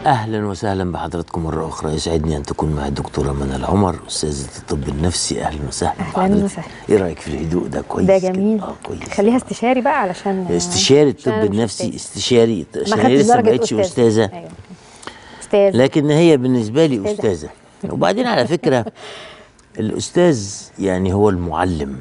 اهلا وسهلا بحضراتكم مره اخرى يسعدني ان تكون معي الدكتوره منى العمر استاذه الطب النفسي اهلا وسهلا أهلاً بحضرتك. وسهلا. ايه رايك في الهدوء ده كويس ده كده؟ جميل اه كويس خليها استشاري بقى علشان استشاري عشان الطب أنا مش النفسي أستاذ. استشاري ما عشان خدتش هي لسه ما درجة بقتش أستاذ. استاذه أيوة. استاذ لكن هي بالنسبه لي أستاذة. استاذه وبعدين على فكره الاستاذ يعني هو المعلم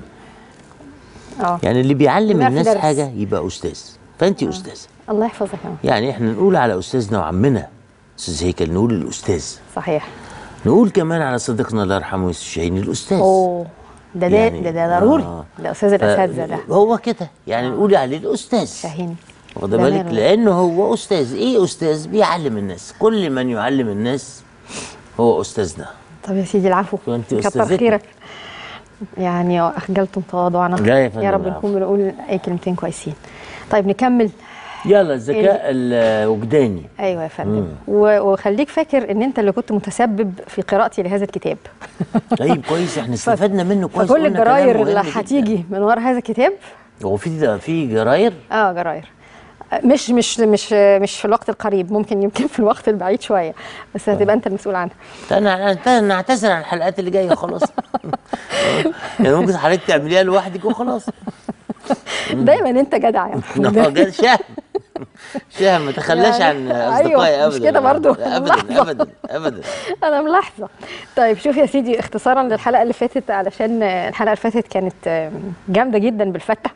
اه يعني اللي بيعلم بيبقى في الناس درس. حاجه يبقى استاذ فانت استاذه الله يحفظك يا رب. يعني احنا نقول على استاذنا وعمنا استاذ هيكل نقول الاستاذ صحيح نقول كمان على صديقنا الله يرحمه يوسف شاهين الاستاذ اوه ده ده يعني- ده, ده ضروري آه. ده استاذ ف- الاساتذه ده هو كده يعني نقول عليه الاستاذ شاهين واخد ده بالك ماله. لانه هو استاذ ايه استاذ بيعلم الناس كل من يعلم الناس هو استاذنا طب يا سيدي العفو وأنت كتر أستاذتنا. خيرك يعني اخجلتم تواضعنا لا يا فندم، يا رب العفو. نكون بنقول اي كلمتين كويسين طيب نكمل يلا الذكاء الوجداني ايوه يا فندم و- وخليك فاكر ان انت اللي كنت متسبب في قراءتي لهذا الكتاب طيب كويس احنا استفدنا منه كويس فكل قلنا كلام الجراير مهم اللي جداً. هتيجي من ورا هذا الكتاب هو في ده في جراير اه جراير مش مش مش مش في الوقت القريب ممكن يمكن في الوقت البعيد شويه بس هتبقى انت المسؤول عنها انا أنا نعتذر عن الحلقات اللي جايه خلاص يعني ممكن حضرتك تعمليها لوحدك وخلاص دايما انت جدع يا محمود هو جد شهم شهم ما تخلاش عن يعني- اصدقائي أيوة، مش ابدا كده برضو. لا، ملاحظة. ابدا ابدا ابدا انا ملاحظه طيب شوف يا سيدي اختصارا للحلقه اللي فاتت علشان الحلقه اللي فاتت كانت جامده جدا بالفته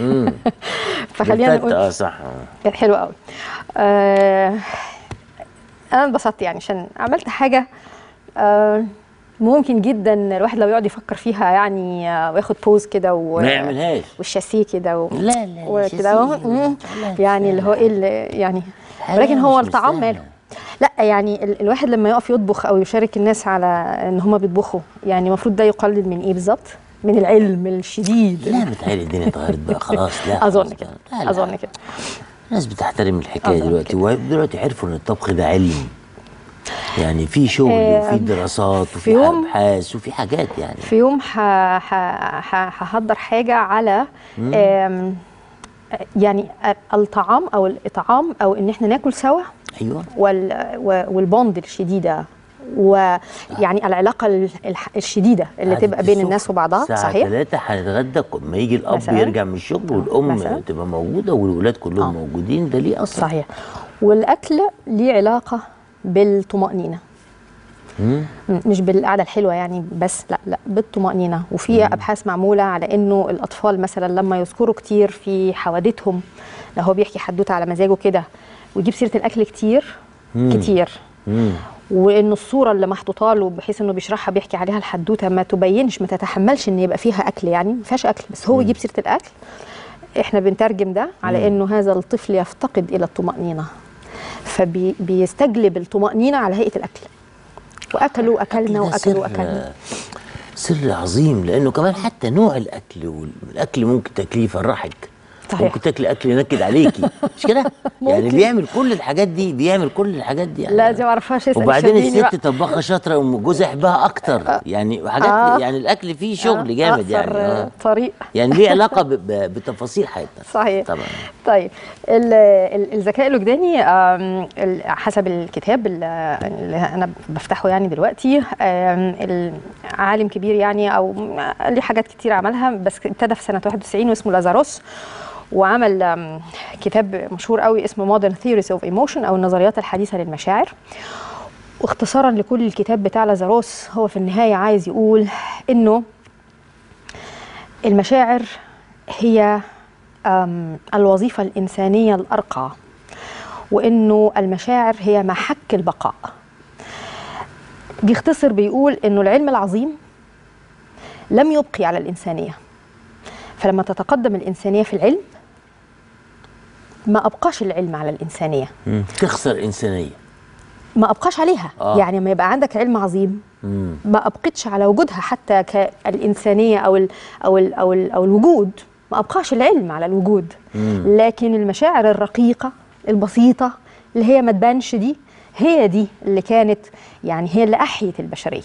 فخلينا بالفت، نقول اه صح كانت حلوه قوي آه انا انبسطت يعني عشان عملت حاجه آه ممكن جدا الواحد لو يقعد يفكر فيها يعني آه، وياخد بوز كده و... ما يعملهاش والشاسيه كده و... لا لا وكده شاسيه. أهو، مم. لا، يعني اللي هو ايه اللي يعني حاجة ولكن هو مش الطعام مستاهلة. ماله لا يعني ال- الواحد لما يقف يطبخ او يشارك الناس على ان هم بيطبخوا يعني المفروض ده يقلل من ايه بالظبط من العلم الشديد لا متهيألي الدنيا اتغيرت بقى خلاص لا اظن خلاص كده بقى. لا، لا. اظن كده الناس بتحترم الحكايه أظن دلوقتي كده. ودلوقتي عرفوا ان الطبخ ده علم يعني في شغل آه، وفي دراسات في وفي يوم- ابحاث وفي حاجات يعني في يوم ح- ح- ح- هحضر حاجه على آم، يعني الطعام او الاطعام او ان احنا ناكل سوا ايوه وال و- والبوند الشديده ويعني العلاقه ال- الح- الشديده اللي قعدة تبقى بين السفرة. الناس وبعضها الساعة صحيح 3 هنتغدى لما يجي الاب مثلاً. يرجع من الشغل والام مثلاً. تبقى موجوده والولاد كلهم آه. موجودين ده ليه اثر صحيح والاكل ليه علاقه بالطمانينه م- مش بالقعده الحلوه يعني بس لا لا بالطمانينه وفي ابحاث معموله على انه الاطفال مثلا لما يذكروا كتير في حوادثهم لو هو بيحكي حدوته على مزاجه كده ويجيب سيره الاكل كتير كتير مم. وان الصوره اللي محطوطه له بحيث انه بيشرحها بيحكي عليها الحدوته ما تبينش ما تتحملش ان يبقى فيها اكل يعني ما فيهاش اكل بس هو يجيب سيره الاكل احنا بنترجم ده على انه هذا الطفل يفتقد الى الطمانينه فبيستجلب الطمانينه على هيئه الاكل واكلوا اكلنا ده واكلوا سر- واكلنا سر عظيم لانه كمان حتى نوع الاكل والاكل ممكن تاكليه يفرحك صحيح. ممكن تاكلي اكل ينكد عليكي مش كده؟ يعني ممكن. بيعمل كل الحاجات دي بيعمل كل الحاجات دي يعني لا دي ما اعرفهاش اسال وبعدين الشربيني الست طباخه شاطره وجوزها يحبها اكتر يعني حاجات آه. يعني الاكل فيه شغل آه، جامد أقصر، يعني آه، آه. طريق يعني ليه علاقه ب- ب- بتفاصيل حياتنا صحيح طبعا طيب ال- ال- الذكاء الوجداني آم، ال- حسب الكتاب ال- اللي انا بفتحه يعني دلوقتي آم، العالم كبير يعني او ليه حاجات كتير عملها بس ابتدى في سنه 91 واسمه لازاروس وعمل آم، كتاب مشهور قوي اسمه Modern Theories of Emotion او النظريات الحديثه للمشاعر واختصارا لكل الكتاب بتاع لازاروس هو في النهايه عايز يقول انه المشاعر هي أم، الوظيفة الإنسانية الأرقى وإنه المشاعر هي محك البقاء بيختصر بيقول إنه العلم العظيم لم يبقي على الإنسانية فلما تتقدم الإنسانية في العلم ما أبقاش العلم على الإنسانية مم. تخسر انسانيه ما أبقاش عليها آه. يعني ما يبقى عندك علم عظيم مم. ما ابقتش على وجودها حتى كالانسانيه او ال او ال او, ال أو الوجود ما ابقاش العلم على الوجود لكن المشاعر الرقيقه البسيطه اللي هي ما تبانش دي هي دي اللي كانت يعني هي اللي احيت البشريه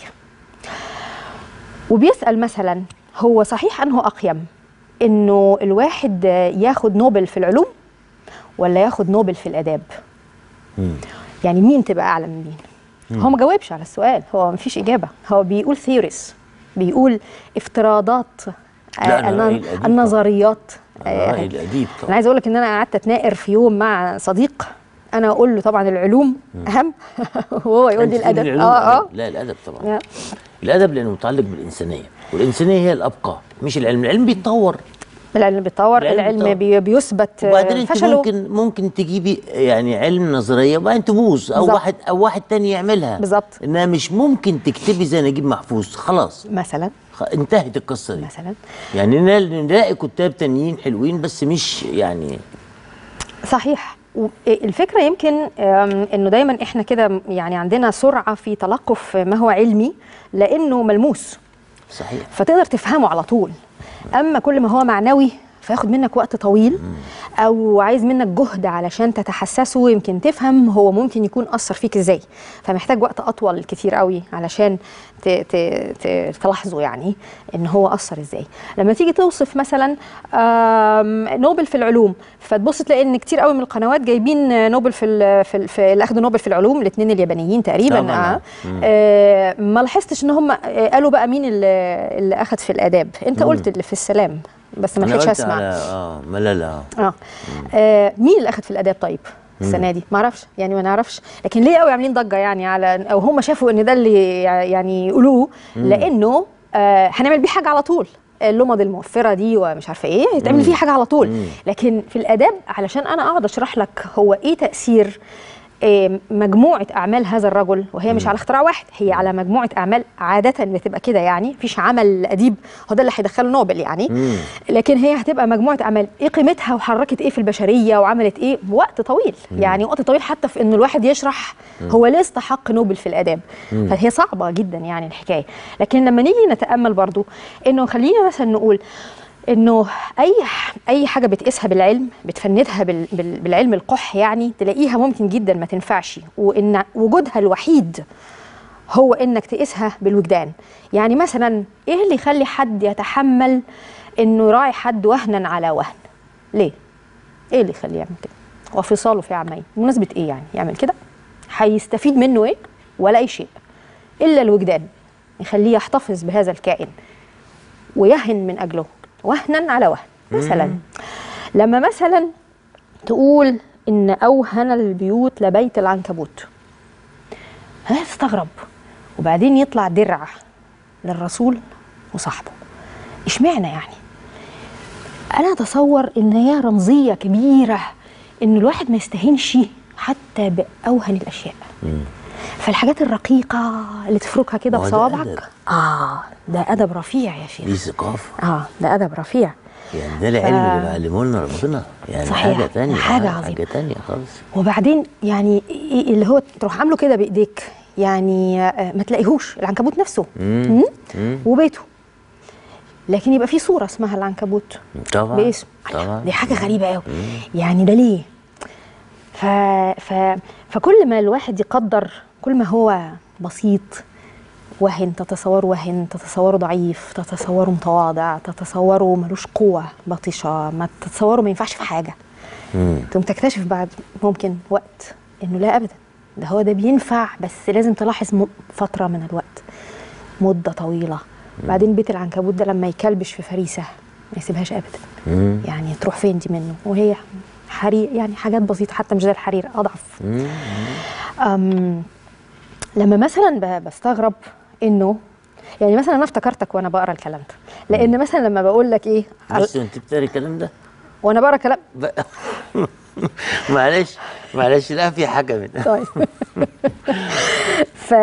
وبيسال مثلا هو صحيح انه اقيم انه الواحد ياخد نوبل في العلوم ولا ياخد نوبل في الاداب يعني مين تبقى اعلى من مين هو ما جاوبش على السؤال هو ما فيش اجابه هو بيقول ثيوريز بيقول افتراضات لا، أنا آه، رأيي الن- الأديب النظريات آه، رأي الأديب انا طبعا عايزه اقول لك ان انا قعدت اتناقر في يوم مع صديق انا اقول له طبعا العلوم اهم وهو يقول لي أنت تقولي الادب العلوم اه اه أدب. لا الأدب طبعا آه. الأدب لأنه متعلق بالإنسانية والإنسانية هي الأبقى مش العلم العلم بيتطور العلم بيتطور العلم العلم بيتطور. بي- بيثبت آه، وبعدين انت فشله ممكن ممكن تجيبي يعني علم نظريه وبعدين تبوظ او بالظبط. واحد او واحد تاني يعملها بالظبط. انها مش ممكن تكتبي زي نجيب محفوظ خلاص مثلا خ- انتهت القصه دي مثلا يعني نل- نلاقي كتاب تانيين حلوين بس مش يعني صحيح و- الفكره يمكن آم، انه دايما احنا كده يعني عندنا سرعه في تلقف ما هو علمي لانه ملموس صحيح فتقدر تفهمه على طول اما كل ما هو معنوي فياخد منك وقت طويل او عايز منك جهد علشان تتحسسه يمكن تفهم هو ممكن يكون اثر فيك ازاي فمحتاج وقت اطول كتير قوي علشان ت ت ت تلاحظه يعني ان هو اثر ازاي لما تيجي توصف مثلا آم، نوبل في العلوم فتبص تلاقي ان كتير قوي من القنوات جايبين نوبل في ال في, ال في اللي اخدوا نوبل في العلوم الاثنين اليابانيين تقريبا طبعاً. آه. آه ما لاحظتش ان هم آه، قالوا بقى مين اللي, اللي اخد في الاداب انت قلت اللي في السلام بس ما انا لحقتش قلت اسمع على اه ملل اه آه. آه مين اللي اخد في الاداب طيب السنه دي ما اعرفش يعني ما نعرفش لكن ليه قوي عاملين ضجه يعني على او هم شافوا ان ده اللي يعني يقولوه لانه آه هنعمل بيه حاجه على طول اللمض الموفره دي ومش عارفه ايه هيتعمل فيه حاجه على طول لكن في الاداب علشان انا اقعد اشرح لك هو ايه تاثير آه، مجموعه اعمال هذا الرجل وهي مش على اختراع واحد هي على مجموعه اعمال عاده بتبقى كده يعني مفيش عمل اديب هو ده اللي هيدخله نوبل يعني لكن هي هتبقى مجموعه اعمال ايه قيمتها وحركت ايه في البشريه وعملت ايه وقت طويل يعني وقت طويل حتى في انه الواحد يشرح هو ليه استحق نوبل في الاداب فهي صعبه جدا يعني الحكايه لكن لما نيجي نتامل برضو انه خلينا مثلا نقول انه اي اي حاجه بتقيسها بالعلم بتفندها بال بال بالعلم القح يعني تلاقيها ممكن جدا ما تنفعش وان وجودها الوحيد هو انك تقيسها بالوجدان يعني مثلا ايه اللي يخلي حد يتحمل انه يراعي حد وهنا على وهن ليه ايه اللي يخليه يعمل كده وفصاله في عامين بمناسبه ايه يعني يعمل كده هيستفيد منه ايه ولا اي شيء الا الوجدان يخليه يحتفظ بهذا الكائن ويهن من اجله وهنا على وهن مثلا لما مثلا تقول ان اوهن البيوت لبيت العنكبوت هتستغرب وبعدين يطلع درع للرسول وصاحبه اشمعنى يعني انا اتصور ان هي رمزيه كبيره ان الواحد ما يستهينش حتى باوهن الاشياء فالحاجات الرقيقه اللي تفركها كده ما هو ده بصوابعك أدب. اه ده ادب رفيع يا شيخ دي ثقافه اه ده ادب رفيع يعني ده العلم اللي بيعلمه لنا ربنا يعني صحيح. حاجه تانية حاجة عظيمة. حاجه تانية خالص وبعدين يعني إيه اللي هو تروح عامله كده بايديك يعني آه، ما تلاقيهوش العنكبوت نفسه مم. مم؟ وبيته لكن يبقى في صوره اسمها العنكبوت طبعا باسم طبعا دي حاجه غريبه قوي يعني ده ليه ف... ف... فكل ما الواحد يقدر كل ما هو بسيط وهن تتصوره وهن تتصوره ضعيف تتصوره متواضع تتصوره ملوش قوة بطيشة ما تتصوره ما ينفعش في حاجة مم. تقوم تكتشف بعد ممكن وقت انه لا ابدا ده هو ده بينفع بس لازم تلاحظ م- فترة من الوقت مدة طويلة بعدين بيت العنكبوت ده لما يكلبش في فريسة ما يسيبهاش ابدا مم. يعني تروح فين دي منه وهي حرير يعني حاجات بسيطة حتى مش زي الحرير أضعف مم. أم لما مثلا ب- بستغرب انه يعني مثلا انا افتكرتك وانا بقرا الكلام ده لان مثلا لما بقول لك ايه بس انت بتقري الكلام ده وانا بقرا كلام ب- معلش معلش لا في حاجه من طيب ف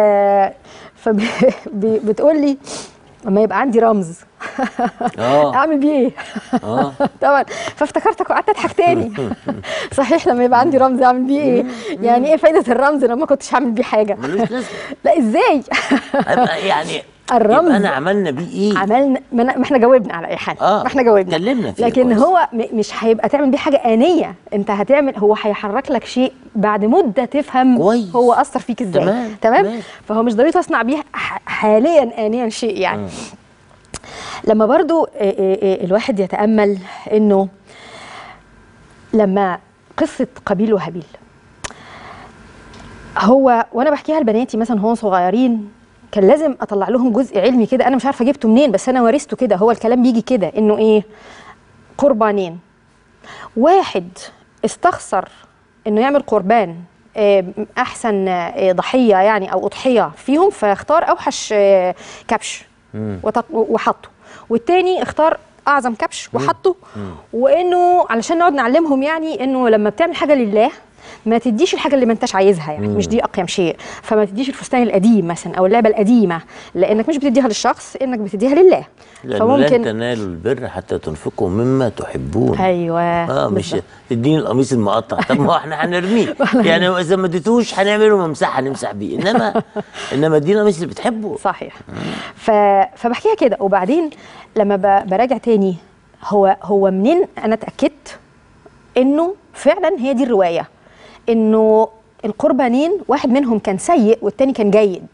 فبتقول لي لما يبقى عندي رمز اه اعمل بيه ايه؟ اه طبعا فافتكرتك وقعدت اضحك تاني صحيح لما يبقى عندي رمز اعمل بيه ايه؟ يعني ايه فايده الرمز لما ما كنتش هعمل بيه حاجه؟ ملوش لازمه لا ازاي؟ هيبقى يعني الرمز يبقى انا عملنا بيه ايه عملنا ما أنا- ما احنا جاوبنا على اي حاجه آه، ما احنا جاوبنا اتكلمنا فيه لكن كويس. هو م- مش هيبقى تعمل بيه حاجه انيه انت هتعمل هو هيحرك لك شيء بعد مده تفهم كويس. هو اثر فيك ازاي تمام، تمام تمام. فهو مش ضروري تصنع بيه ح- حاليا انيا شيء يعني لما برضو آه، آه، آه، الواحد يتامل انه لما قصه قابيل وهابيل هو وانا بحكيها لبناتي مثلا هم صغيرين كان لازم اطلع لهم جزء علمي كده انا مش عارفه جبته منين بس انا ورثته كده هو الكلام بيجي كده انه ايه قربانين واحد استخسر انه يعمل قربان آه، احسن آه، ضحيه يعني او اضحيه فيهم فاختار اوحش آه، كبش وط- وحطه والتاني اختار اعظم كبش وحطه وانه علشان نقعد نعلمهم يعني انه لما بتعمل حاجه لله ما تديش الحاجه اللي ما انتش عايزها يعني مش دي اقيم شيء فما تديش الفستان القديم مثلا او اللعبه القديمه لانك مش بتديها للشخص انك بتديها لله لأنه لن تنالوا البر حتى تنفقوا مما تحبون ايوه اه مش بالظبط. تديني القميص المقطع طب ما هو احنا هنرميه يعني اذا ما اديتوش هنعمله ممسحه نمسح بيه انما انما ادينا القميص اللي بتحبه صحيح ف... فبحكيها كده وبعدين لما ب... براجع تاني هو هو منين انا اتاكدت انه فعلا هي دي الروايه انه القربانين واحد منهم كان سيء والتاني كان جيد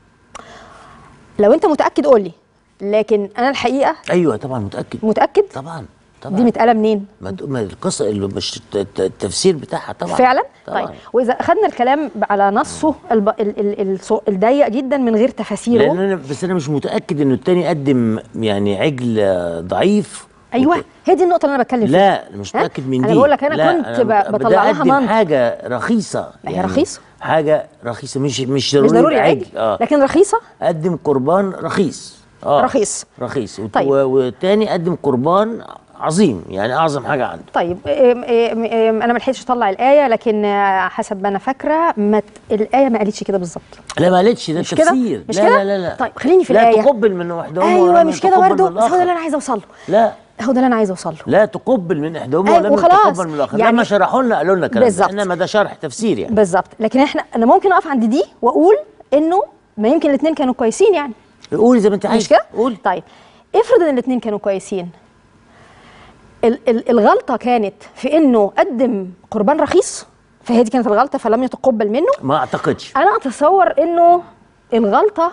لو انت متاكد قول لي لكن انا الحقيقه ايوه طبعا متاكد متاكد طبعا طبعا دي متقاله منين ما تقول- ما القصه اللي مش الت- الت- التفسير بتاعها طبعا فعلا طبعا. طيب واذا اخذنا الكلام على نصه الب... ال... ال... الص- الضيق جدا من غير تفاسيره لان انا بس انا مش متاكد انه التاني قدم يعني عجل آه، ضعيف ايوه وت- هي دي النقطه اللي انا بتكلم فيها لا مش ها؟ متاكد من أنا دي بقول لك أنا لا، كنت ب- بدي بطلع لها أقدم منطق. حاجه رخيصه ما هي رخيصة. حاجه رخيصه مش مش مش ضروري, ضروري يبقى عجل اه لكن رخيصه قدم قربان رخيص اه رخيص. رخيص وت- طيب. و- والتاني قدم قربان عظيم يعني اعظم حاجه عنده طيب إم- إم- إم- انا ما لحقتش اطلع الايه لكن آه، حسب ما انا فاكره ما ت- الايه ما قالتش كده بالظبط لا ما قالتش ده مش كده تفسير مش لا كده لا لا لا طيب خليني في لا الايه تقبل من واحدهما ايوه ولم مش كده تقبل برضه من بس هو ده اللي الآخر. انا عايزه اوصل له لا هو ده اللي انا عايزه اوصل له لا تقبل من احدهما أيوة، ولم وخلاص. تقبل من الاخر يعني- لما شرحوا لنا قالوا لنا الكلام ده. بالظبط. انما ده شرح تفسير يعني بالظبط لكن احنا انا ممكن اقف عند دي واقول انه ما يمكن الاثنين كانوا كويسين يعني قولي زي ما انت عايز مش كده قول طيب افرض ان الاثنين كانوا كويسين ال- ال- الغلطه كانت في انه قدم قربان رخيص فهي دي كانت الغلطه فلم يتقبل منه ما اعتقدش انا اتصور انه الغلطه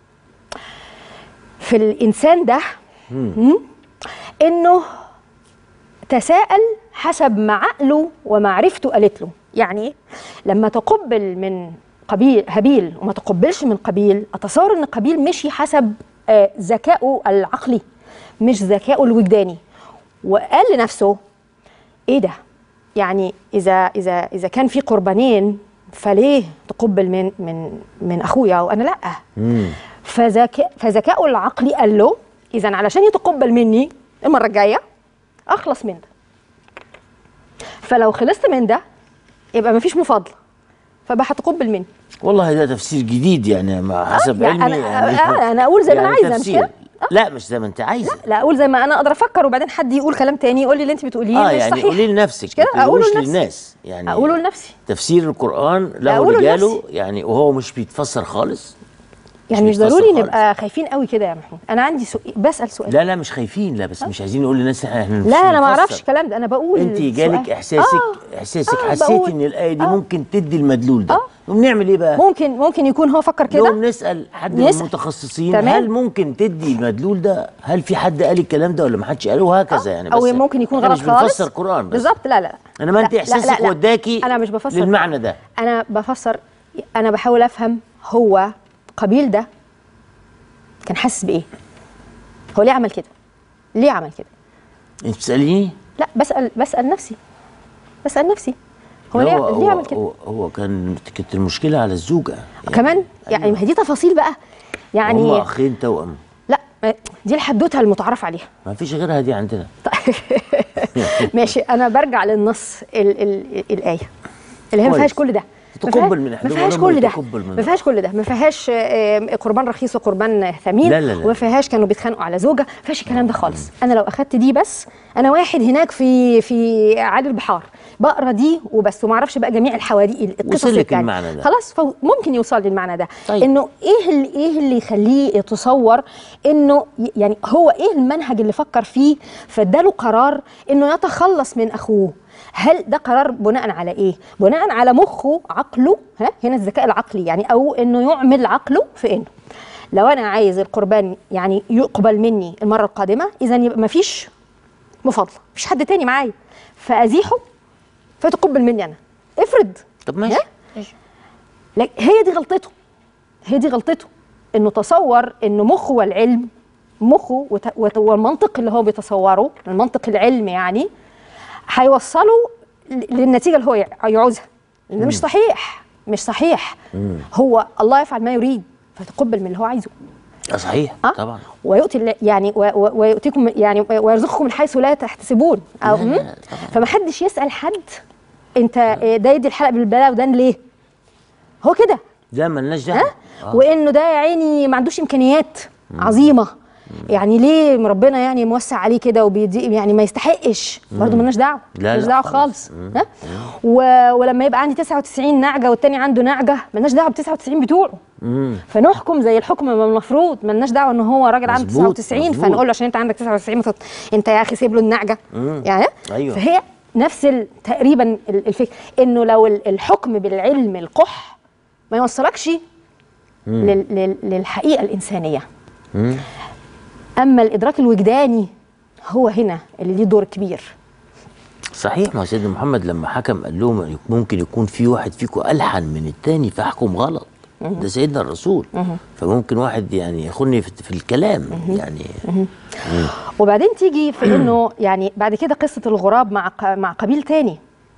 في الانسان ده مم، انه تساءل حسب ما عقله ومعرفته قالت له يعني إيه؟ لما تقبل من قبيل هابيل وما تقبلش من قبيل اتصور ان قبيل مشي حسب آه، ذكائه العقلي مش ذكائه الوجداني وقال لنفسه ايه ده يعني اذا اذا اذا كان في قربانين فليه تقبل من من من اخويا وانا لا فذكاء فذكائه العقلي قال له اذا علشان يتقبل مني المره الجايه اخلص من ده فلو خلصت من ده يبقى مفيش مفاضله فبقى هتقبل مني والله ده تفسير جديد يعني مع حسب يعني علمي أنا- يعني آه، أنا أقول زي ما أنا يعني عايزة، مش تفسير. كده؟ لا مش زي ما انت عايزه لا اقول زي ما انا اقدر افكر وبعدين حد يقول كلام تاني يقول لي اللي انت بتقوليه اه مش يعني صحيح قولي لنفسك مش كده ما اقوله تقولوش لنفسي للناس يعني اقوله لنفسي تفسير القرآن له أقوله رجاله لنفسي. يعني وهو مش بيتفسر خالص يعني مش بيتفسر ضروري خالص. نبقى خايفين قوي كده يا محمود انا عندي سؤال بسال سؤال لا لا مش خايفين لا بس مش عايزين نقول للناس احنا إحنا مش لا انا ما بنفسر. اعرفش الكلام ده انا بقول انت جالك سؤال. احساسك آه. احساسك آه، حسيتي بقول. ان الايه دي آه. ممكن تدي المدلول ده آه. نقوم نعمل ايه بقى ممكن ممكن يكون هو فكر كده نقوم نسال حد من نسأل. المتخصصين تمام. هل ممكن تدي المدلول ده هل في حد قال الكلام ده ولا ما حدش قاله وهكذا يعني او بس ممكن يكون إحنا غلط مش خالص بنفسر قرآن بس بالظبط لا لا انما انت لا، لا، احساسك لا، لا. وداكي انا مش بفسر للمعنى ده انا بفسر انا بحاول افهم هو قبيل ده كان حاسس بايه هو ليه عمل كده ليه عمل كده انت بتساليني لا بسال بسال نفسي بسال نفسي هو ليه هو ليه عمل كده هو, هو كان كانت المشكله على الزوجه كمان يعني ما هي دي تفاصيل بقى هم يعني اخين توأم لا ما- دي الحدوته المتعارف عليها ما فيش غيرها دي عندنا ماشي انا برجع للنص ال ال الايه اللي هي ما كويس. فيهاش كل ده ما تقبل فيها- من ما أحدهما فيهاش ولما كل ده يتقبل من ما فيهاش كل ده ما فيهاش آه، قربان رخيص وقربان ثمين لا، لا، لا. وما فيهاش كانوا بيتخانقوا على زوجه ما فيهاش الكلام ده خالص انا لو اخدت دي بس انا واحد هناك في في عالي البحار بقرا دي وبس وما اعرفش بقى جميع الحواديت القصص وصل لك التانية. المعنى ده. خلاص فممكن يوصل للمعنى ده طيب. انه ايه اللي ايه اللي يخليه يتصور انه ي- يعني هو ايه المنهج اللي فكر فيه فاداله قرار انه يتخلص من اخوه هل ده قرار بناء على ايه بناء على مخه عقله ها هنا الذكاء العقلي يعني او انه يعمل عقله في انه لو انا عايز القربان يعني يقبل مني المره القادمه اذا يبقى مفيش مفاضله مفيش حد تاني معايا فازيحه فتقبل مني انا افرض طب ماشي ها؟ لك- هي دي غلطته هي دي غلطته انه تصور انه مخه والعلم مخه وت- وت- والمنطق اللي هو بيتصوره المنطق العلمي يعني هيوصله ل- للنتيجه اللي هو يع- يعوزها ده مش صحيح مش صحيح هو الله يفعل ما يريد فتقبل من اللي هو عايزه آه صحيح أه؟ طبعا ويؤتي الل- يعني و- و- ويؤتيكم يعني ويرزقكم من حيث لا تحتسبون او لا، لا، مم؟ طبعاً. فما حدش يسال حد انت إيه ده يدي الحلق بالبلاء وده ليه هو كده ده ملناش ها دعوه آه. وانه ده يا عيني ما عندوش امكانيات عظيمه يعني ليه ربنا يعني موسع عليه كده وبيدي يعني ما يستحقش برضه مالناش دعوه لا، مالناش لا دعوه خالص. خالص ها و... ولما يبقى عندي 99 نعجه والتاني عنده نعجه مالناش دعوه ب 99 بتوعه مم. فنحكم زي الحكم ما المفروض مالناش دعوه ان هو راجل عنده مظبوط، 99 مظبوط. فنقول له عشان انت عندك 99 ما تط- انت يا اخي سيب له النعجه يعني أيوة. فهي نفس ال- تقريبا ال- الفكره انه لو ال- الحكم بالعلم القح ما يوصلكش لل- لل- للحقيقه الانسانيه مم. اما الادراك الوجداني هو هنا اللي ليه دور كبير صحيح ما هو سيدنا محمد لما حكم قال لهم ممكن يكون في واحد فيكم ألحن من التاني فاحكم غلط ده سيدنا الرسول فممكن واحد يعني يخوني في, في الكلام يعني وبعدين تيجي في انه يعني بعد كده قصه الغراب مع ق- مع قبيل تاني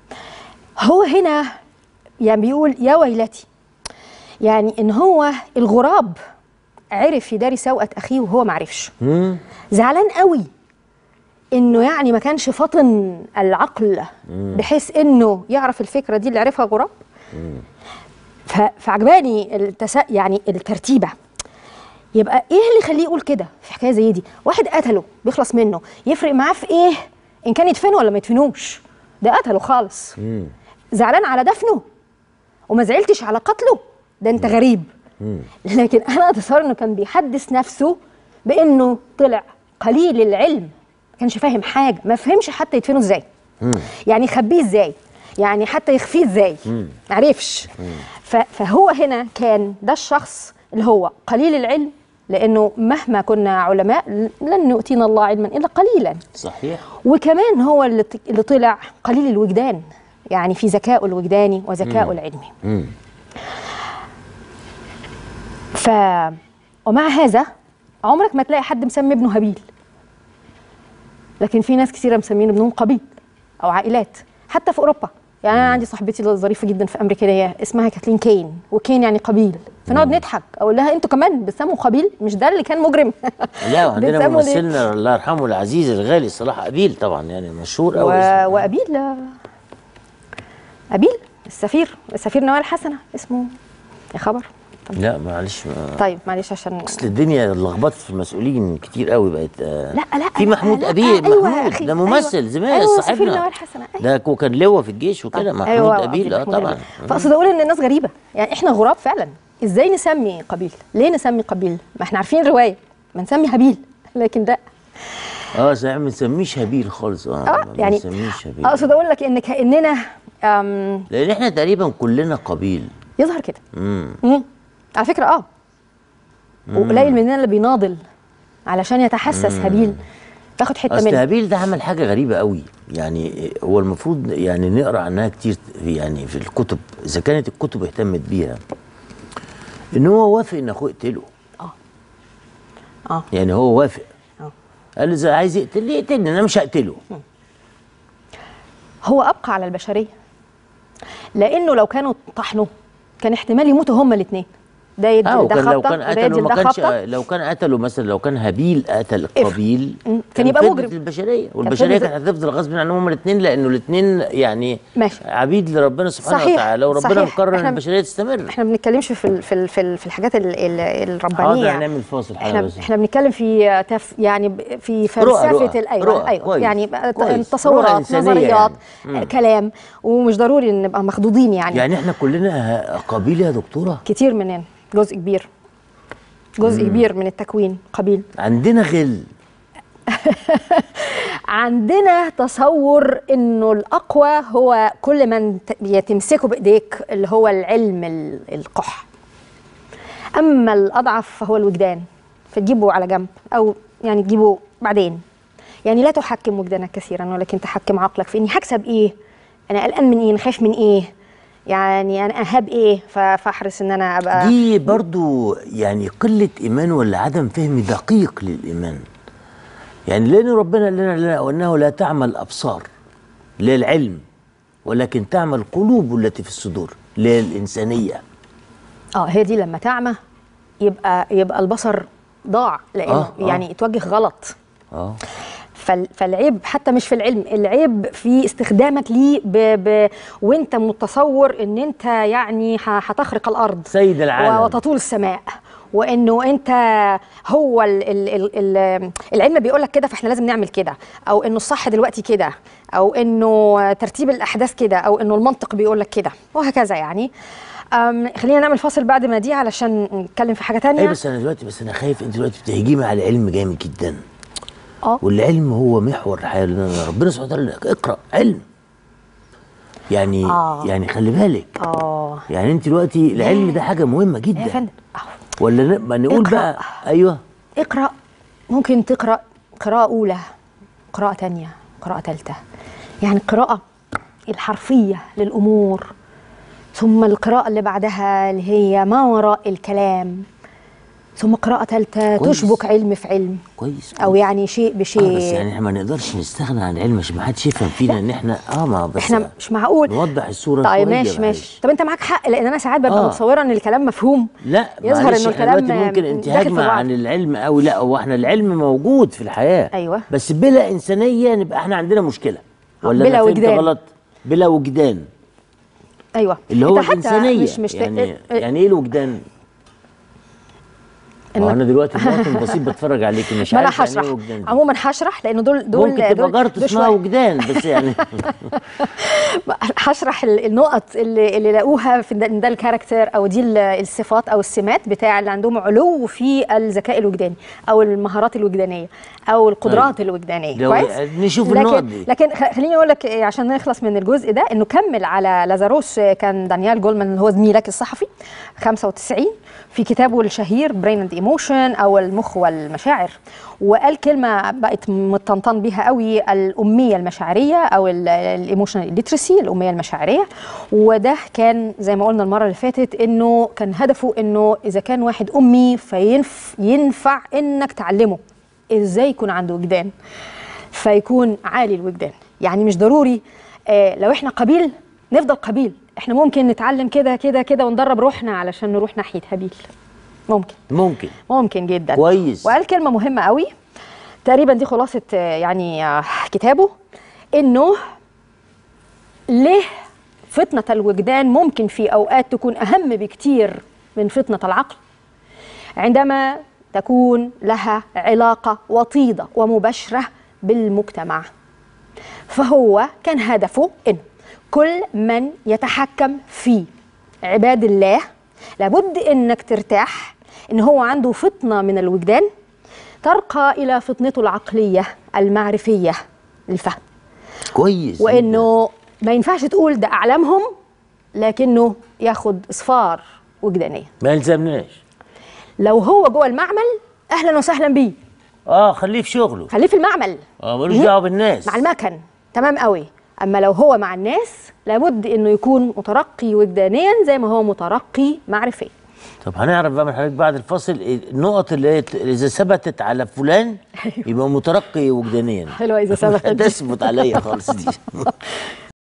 هو هنا يعني بيقول يا ويلتي يعني ان هو الغراب عرف يداري سوءة اخيه وهو ما عرفش مم. زعلان قوي انه يعني ما كانش فطن العقل بحيث انه يعرف الفكره دي اللي عرفها غراب ف- فعجباني التس... يعني الترتيبه يبقى ايه اللي يخليه يقول كده في حكايه زي دي واحد قتله بيخلص منه يفرق معاه في ايه ان كان يدفنه ولا ما يدفنوش ده قتله خالص مم. زعلان على دفنه وما زعلتش على قتله ده انت غريب لكن انا اتصور انه كان بيحدث نفسه بانه طلع قليل العلم ما كانش فاهم حاجه ما فهمش حتى يدفنه ازاي يعني يخبيه ازاي يعني حتى يخفيه ازاي ما عرفش ف- فهو هنا كان ده الشخص اللي هو قليل العلم لانه مهما كنا علماء لن يؤتينا الله علما الا قليلا صحيح وكمان هو اللي ط- اللي طلع قليل الوجدان يعني في ذكائه الوجداني وذكائه العلمي مم. ف ومع هذا عمرك ما تلاقي حد مسمي ابنه هابيل لكن في ناس كثيره مسمين ابنهم قبيل او عائلات حتى في اوروبا يعني انا عندي صاحبتي ظريفه جدا في امريكا اللي هي اسمها كاتلين كين وكين يعني قبيل فنقعد نضحك اقول لها انتوا كمان بتسموا قبيل مش ده اللي كان مجرم لا وعندنا بتسموا ليه؟ ممثلنا الله يرحمه العزيز الغالي صلاح أبيل طبعا يعني مشهور قوي و... وابيل ابيل السفير السفير نوال حسنه اسمه يا خبر طب لا معلش ما- طيب معلش عشان اصل الدنيا لخبطت في المسؤولين كتير قوي بقت آه، لا لا في لا، محمود لا، ابيل أيوة يا محمود أخي، ده ممثل أيوة. زميل أيوة، سفير صاحبنا نوال حسنة، أيوة. ده كو- كان لواء في الجيش وكده طب، محمود أيوة، ابيل اه محمود طبعا أبيل. فاقصد اقول ان الناس غريبه يعني احنا غراب فعلا ازاي نسمي قبيل ليه نسمي قبيل ما احنا عارفين الروايه ما نسمي هابيل لكن ده اه صحيح ما نسميش هابيل خالص اه اه ما يعني نسميش هابيل اقصد اقول لك ان كاننا أم، لان احنا تقريبا كلنا قبيل يظهر كده امم مم. على فكره اه وقليل مننا اللي بيناضل علشان يتحسس هابيل تاخد حته اصل منه هابيل ده عمل حاجه غريبه قوي يعني هو المفروض يعني نقرا عنها كتير يعني في الكتب اذا كانت الكتب اهتمت بيها ان هو وافق ان اخوه يقتله اه يعني هو وافق اه قال له اذا عايز يقتلني يقتلني انا مش هقتله هو ابقى على البشريه لانه لو كانوا طحنوا كان احتمال يموتوا هما الاثنين ده يدي اه ده وكان لو خبطه كان وده قتله يدي ما ده كانش خبطه لو كان قتله مثلا لو كان هابيل قتل قابيل مم. كان يبقى فضلت مجرم. البشريه والبشريه فضلت- كانت هتفضل غصب عنهم هما الاثنين لانه الاثنين يعني ماشي. عبيد لربنا سبحانه صحيح، وتعالى وربنا صحيح. مقرر ان إحنا- البشريه تستمر احنا ما بنتكلمش في ال في ال في, ال في الحاجات ال ال الربانيه حاضر يعني. هنعمل فاصل حاجه احنا بس احنا بنتكلم في تف يعني ب- في رؤى- فلسفه رؤى- ال- ايوه رؤى. ايوه كويس. يعني بقى ت- كويس. رؤى تصورات إنسانية نظريات يعني. آه، كلام ومش ضروري ان نبقى مخضوضين يعني, يعني احنا كلنا قبيل يا دكتوره كتير مننا جزء كبير جزء كبير من التكوين قبيل عندنا غل عندنا تصور انه الاقوى هو كل من ت- تمسكه بايديك اللي هو العلم ال- القح اما الاضعف فهو الوجدان فتجيبه على جنب او يعني تجيبه بعدين يعني لا تحكم وجدانك كثيرا ولكن تحكم عقلك في اني هكسب ايه انا قلقان من ايه انا خايف من ايه يعني انا اهاب ايه ف- فاحرص ان انا ابقى دي برضو يعني قلة إيمان ولا عدم فهم دقيق للإيمان يعني لأن ربنا قال لنا لنا وأنه لا تعمل الأبصار للعلم ولكن تعمل القلوب التي في الصدور للإنسانية اه هي دي لما تعمى يبقى يبقى البصر ضاع لانه آه، آه. يعني اتوجه غلط اه فال- فالعيب حتى مش في العلم العيب في استخدامك ليه ب... ب... وانت متصور ان انت يعني ه- هتخرق الارض سيد العالم. و- وتطول السماء وانه انت هو ال ال ال ال العلم بيقول لك كده فاحنا لازم نعمل كده او انه الصح دلوقتي كده او انه ترتيب الاحداث كده او انه المنطق بيقول لك كده وهكذا يعني أم خلينا نعمل فاصل بعد ما دي علشان نتكلم في حاجه تانية أي بس أنا دلوقتي بس أنا خايف أنت دلوقتي بتهجمي على العلم جامد جدا اه والعلم هو محور الحياة لأن ربنا سبحانه وتعالى قال لك اقرأ علم يعني آه. يعني خلي بالك اه يعني أنت دلوقتي العلم ده حاجة مهمة يا جدا فندم أهو. ولا ن- ما نقول اقرأ. بقى أيوه اقرأ ممكن تقرأ قراءة أولى قراءة تانية قراءة تالتة يعني القراءة الحرفية للأمور ثم القراءة اللي بعدها اللي هي ما وراء الكلام ثم قراءة تالتة كويس. تشبك علم في علم كويس أو يعني شيء بشيء اه بس يعني احنا ما نقدرش نستغنى عن العلم عشان ما حدش يفهم فينا ان احنا اه ما بس احنا مش معقول نوضح الصوره طيب شوية ماشي معلش. ماشي طب انت معاك حق لان انا ساعات ببقى آه. متصوره ان الكلام مفهوم لا يظهر معلش انه احنا الكلام دلوقتي ممكن انت داخل في هاجمه بعض. عن العلم قوي لا هو احنا العلم موجود في الحياه أيوة. بس بلا انسانيه نبقى احنا عندنا مشكله ولا بلا أنا فهمت وجدان. غلط بلا وجدان ايوه اللي هو انت حتى الانسانيه مش مش يعني اه- يعني ايه الوجدان ما هو انا دلوقتي مواطن بسيط بتفرج عليك مش ما انا عارف يعني هشرح ايه وجدان دي. عموما هشرح لانه دول دول ممكن تبقى دول, جارته دول اسمها شوية- وجدان بس يعني هشرح ال- النقط اللي اللي لقوها في ده, ده الكاركتر او دي ال- الصفات او السمات بتاع اللي عندهم علو في الذكاء الوجداني او المهارات الوجدانيه او القدرات أيوة. الوجدانيه لو- كويس نشوف لكن النقط دي. لكن خ- خليني اقول لك إيه عشان نخلص من الجزء ده انه كمل على لازاروس آه، كان دانيال جولمان اللي هو زميلك الصحفي 95 في كتابه الشهير برين اند ايموشن او المخ والمشاعر وقال كلمه بقت متطنطن بيها قوي الاميه المشاعريه او الايموشنال ليترسي الاميه المشاعريه وده كان زي ما قلنا المره اللي فاتت انه كان هدفه انه اذا كان واحد امي فينفع انك تعلمه ازاي يكون عنده وجدان فيكون عالي الوجدان يعني مش ضروري آه لو احنا قبيل نفضل قبيل احنا ممكن نتعلم كده كده كده وندرب روحنا علشان نروح ناحيه هابيل ممكن ممكن ممكن جدا كويس. وقال كلمه مهمه قوي تقريبا دي خلاصه آه، يعني آه، كتابه انه ليه فطنه الوجدان ممكن في اوقات تكون اهم بكتير من فطنه العقل عندما تكون لها علاقه وطيده ومباشره بالمجتمع فهو كان هدفه ان كل من يتحكم في عباد الله لابد انك ترتاح ان هو عنده فطنه من الوجدان ترقى الى فطنته العقليه المعرفيه الفهم كويس وانه ما ينفعش تقول ده اعلامهم لكنه ياخد اصفار وجدانيه ما يلزمناش لو هو جوه المعمل اهلا وسهلا بيه اه خليه في شغله خليه في المعمل اه ملوش دعوه بالناس مع المكن تمام قوي اما لو هو مع الناس لابد انه يكون مترقي وجدانيا زي ما هو مترقي معرفيا طب هنعرف بقى من حضرتك بعد الفاصل إيه النقط اللي هي ت- اذا ثبتت على فلان يبقى مترقي وجدانيا حلوة إذا ثبتت دي. تثبت عليا خالص دي